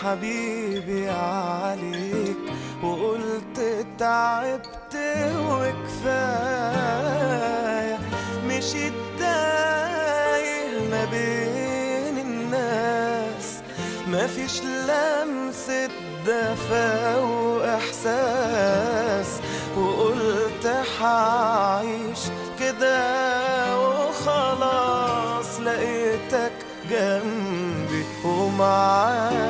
حبيبي عليك وقلت تعبت وكفاية مشيت تايه ما بين الناس مفيش لمسة دفا وإحساس وقلت حعيش كده وخلاص لقيتك جنبي ومعاك